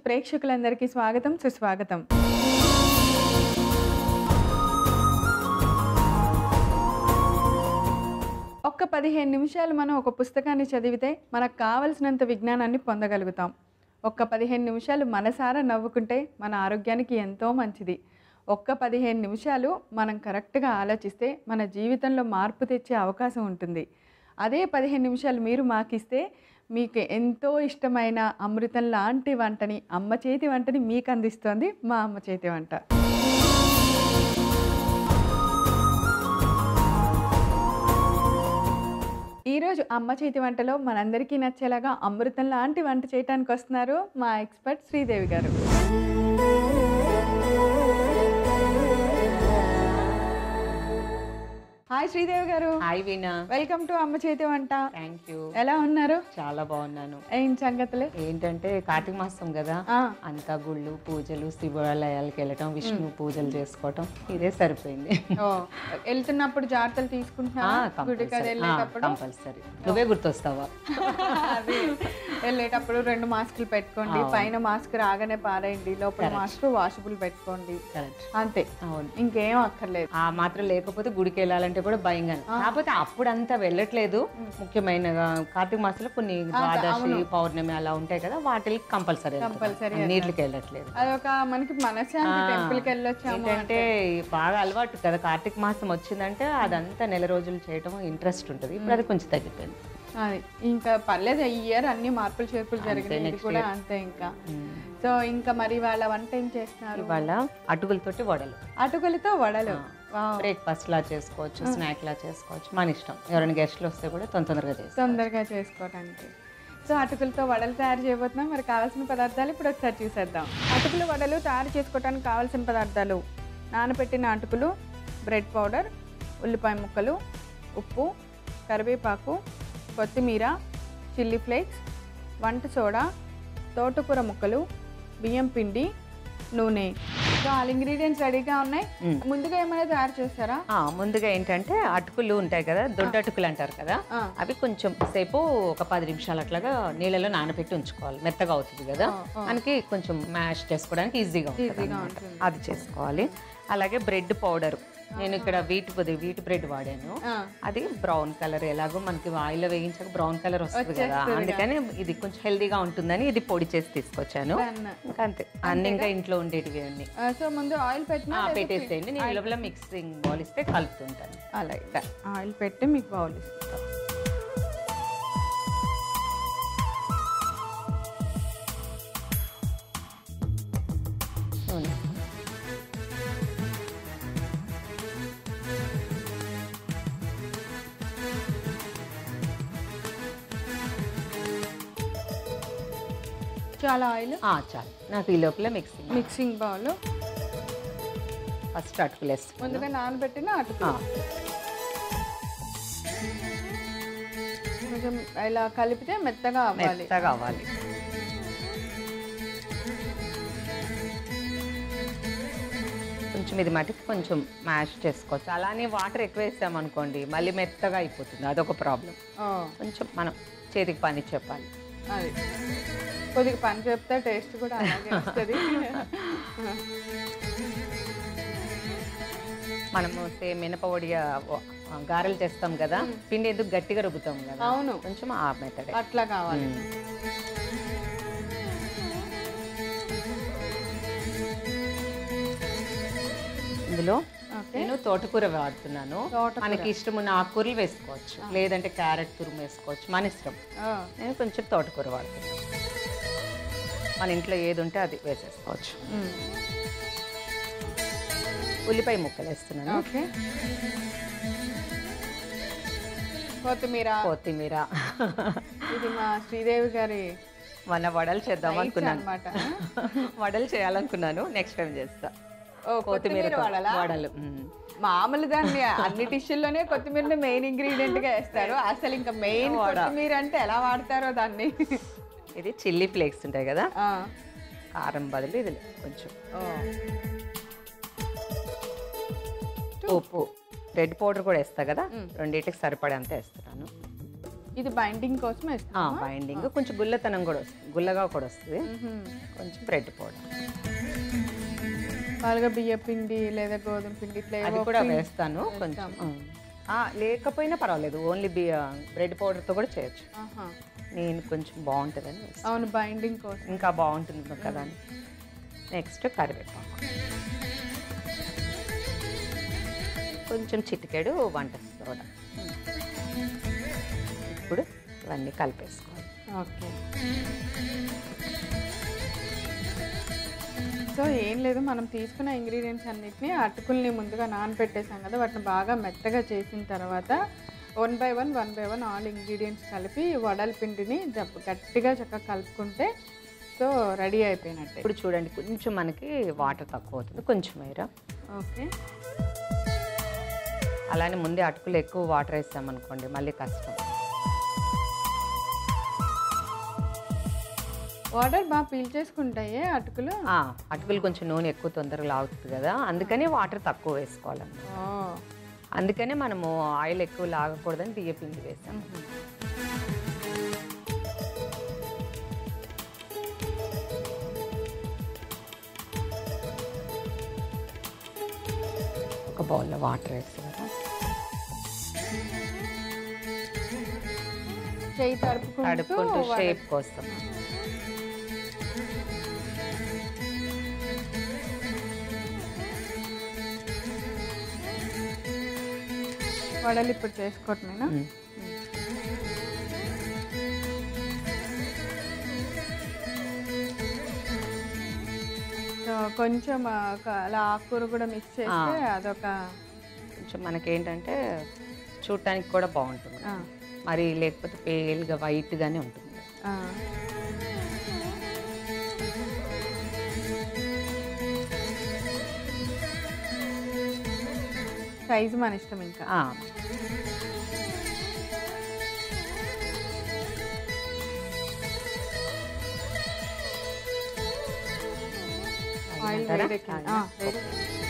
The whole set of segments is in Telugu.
ప్రేక్షకులందరికీ స్వాగతం సుస్వాగతం ఒక్క పదిహేను నిమిషాలు మనం ఒక పుస్తకాన్ని చదివితే మనకు కావలసినంత విజ్ఞానాన్ని పొందగలుగుతాం ఒక్క పదిహేను నిమిషాలు మనసారా నవ్వుకుంటే మన ఆరోగ్యానికి ఎంతో మంచిది ఒక్క పదిహేను నిమిషాలు మనం కరెక్ట్గా ఆలోచిస్తే మన జీవితంలో మార్పు తెచ్చే అవకాశం ఉంటుంది అదే పదిహేను నిమిషాలు మీరు మాకిస్తే మీకు ఎంతో ఇష్టమైన అమృతం లాంటి వంటని అమ్మ చేతి వంటని మీకు అందిస్తోంది మా అమ్మ చేతి వంట ఈరోజు అమ్మ చేతి వంటలో మనందరికీ నచ్చేలాగా అమృతం లాంటి వంట చేయడానికి వస్తున్నారు మా ఎక్స్పర్ట్ శ్రీదేవి గారు హాయ్ శ్రీదేవి గారు హాయ్ వీణా వెల్కమ్ టు అమ్మ చేతి వంట థ్యాంక్ యూ ఎలా ఉన్నారు చాలా బాగున్నాను ఏం సంగతులు ఏంటంటే కార్తీక మాసం కదా ఆ, అంతా గుళ్ళు పూజలు శివాలయాలకు వెళ్ళటం విష్ణు పూజలు చేసుకోవటం ఇదే సరిపోయింది ఓ వెళ్తున్నప్పుడు జాగ్రత్తలు తీసుకుంటున్నా గుడికి అది వెళ్ళేటప్పుడు కంపల్సరీ నువ్వే గుర్తొస్తావా అది వెళ్ళేటప్పుడు రెండు మాస్కులు పెట్టుకోండి పైన మాస్క్ రాగానే పారేయండి లోపల మాస్క్ వాషబుల్ పెట్టుకోండి కరెక్ట్ అంతే అవును ఇంకేం అక్కర్లేదు ఆ మాత్రం లేకపోతే గుడికి వెళ్ళాలంటే కూడా భయంగా కాకపోతే అప్పుడంతా వెళ్ళట్లేదు ముఖ్యమైనగా కార్తీక మాసంలో కొన్ని ద్వాదశి పౌర్ణమి అలా ఉంటాయి కదా వాటికి కంపల్సరీ Compulsory నీటికి వెళ్ళట్లేదు అదొక మనకి మనశ్శాంతి టెంపుల్కి వెళ్ళొచ్చాము ఏంటంటే బాగా అలవాటు కదా కార్తీక మాసం వచ్చిందంటే అదంతా నెల రోజులు చేయటం ఇంట్రెస్ట్ ఉంటుంది ఇప్పుడు అది కొంచెం తగ్గిపోయింది అది ఇంకా పర్లేదు ఈ ఇయర్ అన్ని మార్పులు చేర్పులు జరిగినాయి ఇది కూడా అంతే ఇంకా సో ఇంకా మరి వాళ్ళ వంట ఏం చేస్తున్నారు ఇవాళ అటుకులతోటి వడలు అటుకులతో వడలు వావ్. బ్రేక్ఫాస్ట్ లా చేసుకోవచ్చు స్నాక్ లా చేసుకోవచ్చు మన ఇష్టం ఎవరైనా గెస్ట్లు వస్తే కూడా తొందర తొందరగా చేస్తాం తొందరగా చేసుకోవడానికి సో అటుకులతో వడలు తయారు చేయబోతున్నాం మరి కావాల్సిన పదార్థాలు ఇప్పుడు ఒకసారి చూసేద్దాం అటుకుల వడలు తయారు చేసుకోవడానికి కావాల్సిన పదార్థాలు నానబెట్టిన అటుకులు బ్రెడ్ పౌడర్ ఉల్లిపాయ ముక్కలు ఉప్పు కరివేపాకు కొత్తిమీర చిల్లీ ఫ్లేక్స్ వంట సోడా తోటకూర ముక్కలు బియ్యం పిండి నూనె సో ఆల్ ఇంగ్రీడియంట్స్ రెడీగా ఉన్నాయి ముందుగా ఏమైనా తయారు చేస్తారా ఆ, ముందుగా ఏంటంటే అటుకులు ఉంటాయి కదా దొడ్డు అటుకులు అంటారు కదా ఆ. అవి కొంచెం సేపు ఒక పది నిమిషాలు అట్లాగా నీళ్ళలో నానబెట్టి ఉంచుకోవాలి మెత్తగా అవుతుంది కదా మనకి కొంచెం మ్యాష్ చేసుకోవడానికి ఈజీగా ఉంటుంది అన్నమాట. అది చేసుకోవాలి అలాగే బ్రెడ్ పౌడర్ నేను ఇక్కడ వీట్ కొద్ది వీట్ బ్రెడ్ వాడాను ఆ. అది బ్రౌన్ కలర్ ఎలాగో మనకి ఆయిల్ వేయించాక బ్రౌన్ కలర్ వస్తుంది కదా అందుకని ఇది కొంచెం హెల్దీగా ఉంటుందని ఇది పొడి చేసి తీసుకొచ్చాను Done. ఇంకా అంతే అన్ని ఇంకా ఇంట్లో ఉండేటివి అన్ని ఆ, సో ముందు ఆయిల్ పెట్టిన ఆ, పెట్టేసేయండి నేను లోపల మిక్సింగ్ బౌల్ ఇస్తే కలుపుతుంటాను అలాగే ఆయిల్ పెట్టి మీకు బౌల్ ఇస్తాం నూనె. చాలా ఆయిల్ ఆ, చాలు నాకు ఈ లోపల మిక్సింగ్ మిక్సింగ్ బౌల్ ఫస్ట్ అటుకులు వేస్తాను ముందుగా నానబెట్టిన అటుకులు ఆ, కొంచెం ఇలా కలిపితే మెత్తగా అవ్వాలి మెత్తగా అవ్వాలి కొంచెం ఇది మటుకు కొంచెం మ్యాష్ చేసుకోవచ్చు అలానే వాటర్ ఎక్కువ వేసాం అనుకోండి మళ్ళీ మెత్తగా అయిపోతుంది అదొక ప్రాబ్లం ఓ, కొంచెం మనం చేతికి పని చెప్పాలి అది కొద్దిగా పని చెప్తే టేస్ట్ కూడా అలాగే వస్తుంది మనము సేమ్ మినపొడి ఆ, ఆ, గారెలు చేస్తాం కదా పిండి ఎందుకు గట్టిగా రుబ్బుతాం కదా అవును కొంచెం ఆ మెథడే అట్లా కావాలి ఇందులో ఓకే నేను తోటకూర వాడుతున్నాను తోటకూర. మనకి ఇష్టం ఉన్న ఆకుకూరలు వేసుకోవచ్చు లేదంటే క్యారెట్ తురుము వేసుకోవచ్చు మన ఇష్టం ఓ, నేను కొంచెం తోటకూర వాడుతున్నాను మన ఇంట్లో ఏది ఉంటే అది వేసేసుకోవచ్చు ఉమ్, ఉల్లిపాయ ముక్కలు వేస్తున్నాను ఓకే కొత్తిమీర కొత్తిమీర ఇది మా శ్రీదేవి గారి మన వడలు చేద్దాం అనుకున్నాను అనమాట వడలు చేయాలనుకున్నాను నెక్స్ట్ టైం చేస్తా ఓ కొత్తిమీర వాడాలా వడలు మ్. మామూలు దాన్ని అన్ని టిష్యూల్లోనే కొత్తిమీరని మెయిన్ ఇంగ్రీడియంట్ గా వేస్తారు అసలు ఇంకా మెయిన్ కొత్తిమీర అంటే ఎలా వాడతారో దాన్ని ఇది చిల్లీ ఫ్లేక్స్ ఉంటాయి కదా ఆ, కారం బదులు ఇది కొంచెం ఓ, ఉప్పు రెడ్ పౌడర్ కూడా వేస్తా కదా రెండింటికి సరిపడేంత వేస్తున్నాను ఇది బైండింగ్ కోసం వేస్తాం బైండింగ్ కొంచెం గుల్లతనం కూడా వస్తుంది గుల్లగా కూడా వస్తుంది కొంచెం బ్రెడ్ పౌడర్ బాగా బియ్య పిండి లేదా గోధుమ పిండి ఇట్లా అది ఏవో కూడా పిండి- వేస్తాను కొంచెం ఉమ్. ఆ, లేకపోయినా పర్వాలేదు ఓన్లీ బియ్య బ్రెడ్ పౌడర్తో కూడా చేయొచ్చు ఆహా. నేను కొంచెం బాగుంటుందని వేస్తాను. అవును బైండింగ్ కోసం ఇంకా బాగుంటుంది కదా అని నెక్స్ట్ కరివేపాకు కొంచెం చిటికెడు వంట సోడా ఇప్పుడు ఇవన్నీ కలిపేసుకోవాలి ఓకే సో ఏం లేదు మనం తీసుకున్న ఇంగ్రీడియంట్స్ అన్నిటిని అటుకుల్ని ముందుగా నానబెట్టేసాం కదా వాటిని బాగా మెత్తగా చేసిన తర్వాత one by one one by one all ingredients కలిపి వడల పిండిని జబ్బు గట్టిగా చక్కగా కలుపుకుంటే సో రెడీ అయిపోయినట్టే ఇప్పుడు చూడండి కొంచెం మనకి వాటర్ తక్కువ అవుతుంది కొంచెం వేరా ఓకే అలానే ముందే అటుకులు ఎక్కువ వాటర్ వేస్తామనుకోండి మళ్ళీ కష్టం వాటర్ బాగా పీల్చేసుకుంటాయే అటుకులు ఆ, అటుకులు కొంచెం నూనె ఎక్కువ తొందరగా లాగుతుంది కదా అందుకని వాటర్ తక్కువ వేసుకోవాలన్నమాట ఓ అందుకనే మనము ఆయిల్ ఎక్కువ లాగకూడదని బియ్య పిండి వేసాం ఒక బౌల్లో వాటర్ వేసి కదా చేయి తడుపుకుంటూ తడుపుకుంటూ వడ- షేప్ కోసం వడలు ఇప్పుడు చేసుకోవటమేనా ఉమ్. సో కొంచెం ఆ, ఒక అలా ఆకుకూర కూడా మిక్స్ చేస్తే అదొక కొంచెం మనకేంటంటే చూడటానికి కూడా బాగుంటుంది ఆ, మరి లేకపోతే పేల్గా వైట్గానే ఉంటుంది ఆ. సైజు మన ఇష్టం ఇంకా ఆ, ఆయిల్ వేయమంటారా? వేడెక్కింది. ఆ, వేడి.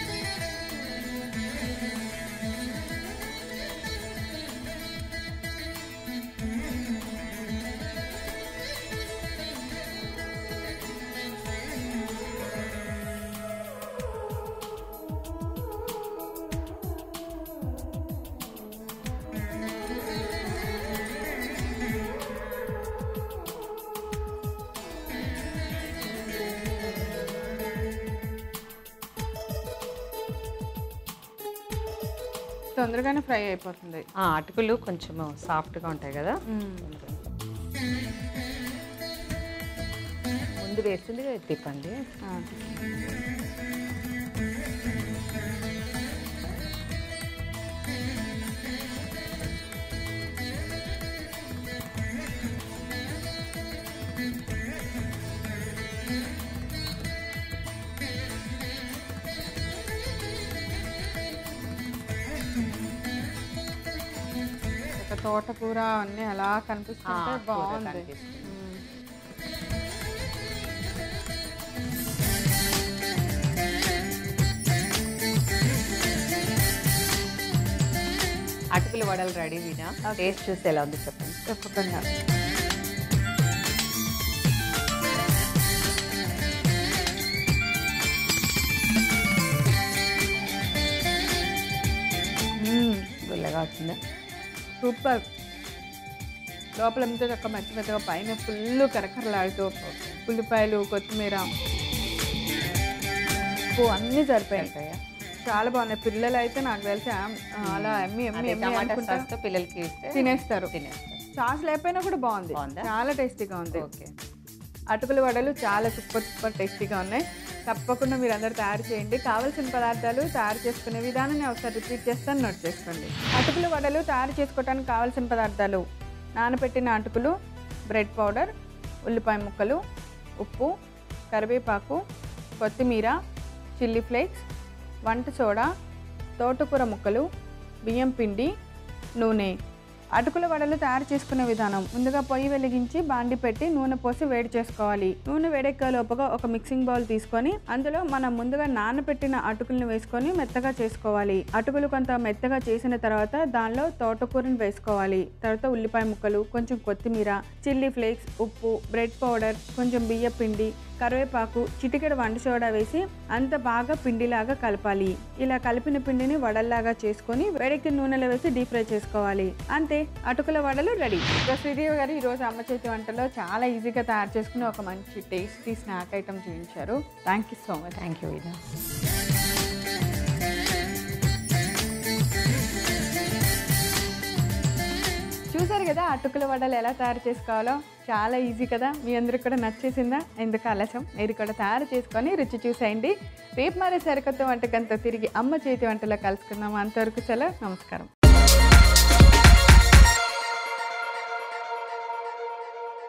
తొందరగానే ఫ్రై అయిపోతుంది ఆ, అటుకులు కొంచెం సాఫ్ట్గా ఉంటాయి కదా ముందు వేసింది తిప్పండి ఆ. ఒక తోటకూర అన్నీ అలా కనిపిస్తుంటే ఆ, కూర బాగుంది కనిపిస్తుంది. మ్మ్. అటుకులు వడలు రెడీ వినా టేస్ట్ చూసి ఎలా ఉంది చెప్పండి తప్పకుండా మ్మ్. గుల్లగా వచ్చిందా సూపర్ లోపల అంతా చక్క మెత్త మెత్తగా పైన ఫుల్ కరకరలాడుతూ ఉల్లిపాయలు కొత్తిమీర ఉప్పు అన్నీ సరిపోయాయి ఉంటాయా? చాలా బాగున్నాయి పిల్లలు అయితే నాకు తెలిసి ఆ- అలా ఎమ్మి ఎమ్మి అదే ఎమ్మి టమాటా అనుకుంటా సాస్తో పిల్లలకి ఇస్తే తినేస్తారు తినేస్తారు సాస్ లేకపోయినా కూడా బాగుంది బాగుందా? చాలా టేస్టీగా ఉంది ఓకే అటుకుల వడలు చాలా సూపర్ సూపర్ టేస్టీగా ఉన్నాయి తప్పకుండా మీరు అందరు తయారు చేయండి కావాల్సిన పదార్థాలు తయారు చేసుకునే విధానాన్ని ఒకసారి రిపీట్ చేస్తాను నోట్ చేసుకోండి అటుకుల వడలు తయారు చేసుకోవడానికి కావాల్సిన పదార్థాలు నానబెట్టిన అటుకులు బ్రెడ్ పౌడర్ ఉల్లిపాయ ముక్కలు ఉప్పు కరివేపాకు కొత్తిమీర చిల్లీ ఫ్లేక్స్ వంట సోడా తోటకూర ముక్కలు బియ్యం పిండి నూనె అటుకుల వడలు తయారు చేసుకునే విధానం ముందుగా పొయ్యి వెలిగించి బాండి పెట్టి నూనె పోసి వేడి చేసుకోవాలి నూనె వేడెక్కే లోపుగా ఒక మిక్సింగ్ బౌల్ తీసుకొని అందులో మనం ముందుగా నానబెట్టిన అటుకులను వేసుకొని మెత్తగా చేసుకోవాలి అటుకులు కొంత మెత్తగా చేసిన తర్వాత దానిలో తోటకూరని వేసుకోవాలి తర్వాత ఉల్లిపాయ ముక్కలు కొంచెం కొత్తిమీర చిల్లీ ఫ్లేక్స్ ఉప్పు బ్రెడ్ పౌడర్ కొంచెం బియ్య పిండి కరివేపాకు చిటికెడు వంట సోడా వేసి అంత బాగా పిండిలాగా కలపాలి ఇలా కలిపిన పిండిని వడల్లాగా చేసుకొని వేడెక్కిన నూనెలో వేసి డీప్ ఫ్రై చేసుకోవాలి అంతే అటుకుల వడలు రెడీ సో శ్రీదేవి గారు ఈరోజు అమ్మ చేతి వంటలో చాలా ఈజీగా తయారు చేసుకుని ఒక మంచి టేస్టీ స్నాక్ ఐటమ్ చూపించారు thank you so much thank you ఇదా చూసారు కదా అటుకుల వడలు ఎలా తయారు చేసుకోవాలో చాలా ఈజీ కదా మీ అందరికి కూడా నచ్చేసిందా ఎందుకు ఆలస్యం మీరు కూడా తయారు చేసుకొని రుచి చూసేయండి రేపు మరి సరికొత్త వంటకంతో తిరిగి అమ్మ చేతి వంటలో కలుసుకుందాం అంతవరకు సెలవు నమస్కారం